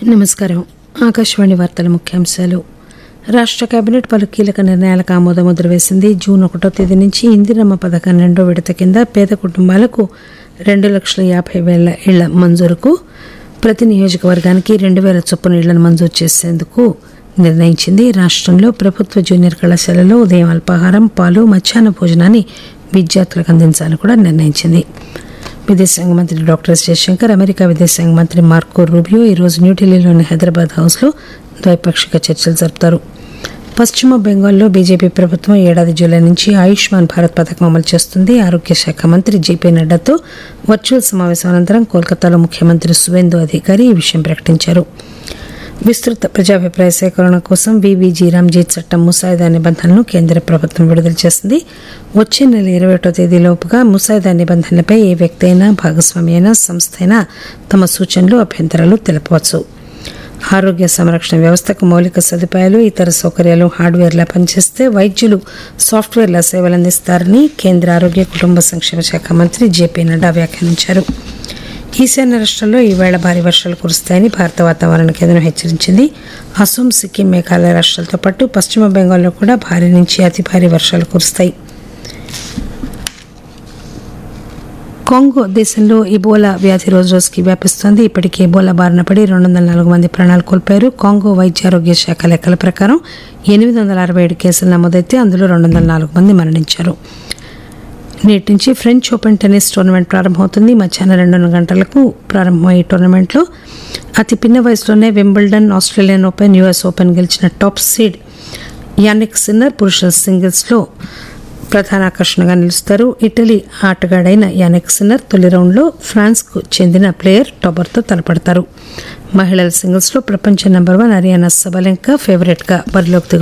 నమస్కారం ఆకాశవాణి వార్తల ముఖ్యాంశాలు రాష్ట్ర కేబినెట్ పలు కీలక నిర్ణయాలకు ఆమోదముద్ర వేసింది జూన్ ఒకటో తేదీ నుంచి ఇందిరమ్మ పథకం రెండో విడత కింద పేద కుటుంబాలకు రెండు లక్షల యాభై వేల ఇళ్ల మంజూరుకు ప్రతి నియోజకవర్గానికి రెండు వేల చొప్పున ఇళ్లను మంజూరు చేసేందుకు నిర్ణయించింది రాష్ట్రంలో ప్రభుత్వ జూనియర్ కళాశాలలో ఉదయం అల్పాహారం పాలు మధ్యాహ్న భోజనాన్ని విద్యార్థులకు అందించాలని కూడా నిర్ణయించింది విదేశాంగ మంత్రి డాక్టర్ ఎస్ జయశంకర్ అమెరికా విదేశాంగ మంత్రి మార్కో రూబియో ఈరోజు న్యూఢిల్లీలోని హైదరాబాద్ హౌస్లో ద్వైపాక్షిక చర్చలు జరుపుతారు పశ్చిమ బెంగాల్లో బీజేపీ ప్రభుత్వం ఏడాది జూలై నుంచి ఆయుష్మాన్ భారత్ పథకం అమలు చేస్తుంది ఆరోగ్య శాఖ మంత్రి జేపీ నడ్డాతో వర్చువల్ సమావేశం అనంతరం కోల్కతాలో ముఖ్యమంత్రి సువేందు అధికారి ఈ విషయం ప్రకటించారు విస్తృత ప్రజాభిప్రాయ సేకరణ కోసం వివిజీ రామ్జీ చట్టం ముసాయిదా నిబంధనలను కేంద్ర ప్రభుత్వం విడుదల చేసింది వచ్చే నెల ఇరవై ఒకటో తేదీలోపుగా ముసాయిదా నిబంధనలపై ఏ వ్యక్తి అయినా భాగస్వామి అయినా సంస్థ అయినా తమ సూచనలు అభ్యంతరాలు తెలపవచ్చు ఆరోగ్య సంరక్షణ వ్యవస్థకు మౌలిక సదుపాయాలు ఇతర సౌకర్యాలు హార్డ్వేర్లా పనిచేస్తే వైద్యులు సాఫ్ట్వేర్ల సేవలు అందిస్తారని కేంద్ర ఆరోగ్య కుటుంబ సంక్షేమ శాఖ మంత్రి జేపీ నడ్డా వ్యాఖ్యానించారు ఈశాన్య రాష్ట్రాల్లో ఈవేళ భారీ వర్షాలు కురుస్తాయని భారత వాతావరణ కేంద్రం హెచ్చరించింది అసోం సిక్కిం మేఘాలయ రాష్ట్రాలతో పాటు పశ్చిమ బెంగాల్లో కూడా భారీ నుంచి అతి భారీ వర్షాలు కురుస్తాయి కాంగో దేశంలో ఇబోలా వ్యాధి రోజు రోజుకి వ్యాపిస్తోంది ఇప్పటికే ఇబోలా బారిన పడి రెండు వందల నాలుగు మంది ప్రాణాలు కోల్పోయారు కాంగో వైద్య ఆరోగ్య శాఖ లెక్కల ప్రకారం ఎనిమిది వందల అరవై ఏడు కేసులు నమోదైతే అందులో రెండు వందల నాలుగు మంది మరణించారు నేటి నుంచి ఫ్రెంచ్ ఓపెన్ టెన్నిస్ టోర్నమెంట్ ప్రారంభమవుతుంది మధ్యాహ్నం రెండున్నర గంటలకు ప్రారంభమయ్యే ఈ టోర్నమెంట్లో అతి పిన్న వయసులోనే Wimbledon Australian open US open గెలిచిన టాప్ సీడ్ యానిక్ సిన్నర్ పురుషుల సింగిల్స్లో ప్రధాన ఆకర్షణగా నిలుస్తారు ఇటలీ ఆటగాడైన యానిక్ సిన్నర్ తొలి రౌండ్లో ఫ్రాన్స్కు చెందిన ప్లేయర్ టాబర్తో తలపడతారు మహిళల సింగిల్స్లో ప్రపంచ నెంబర్ వన్ అరియానా సబలెంకా ఫేవరెట్గా బరిలోకి దిగు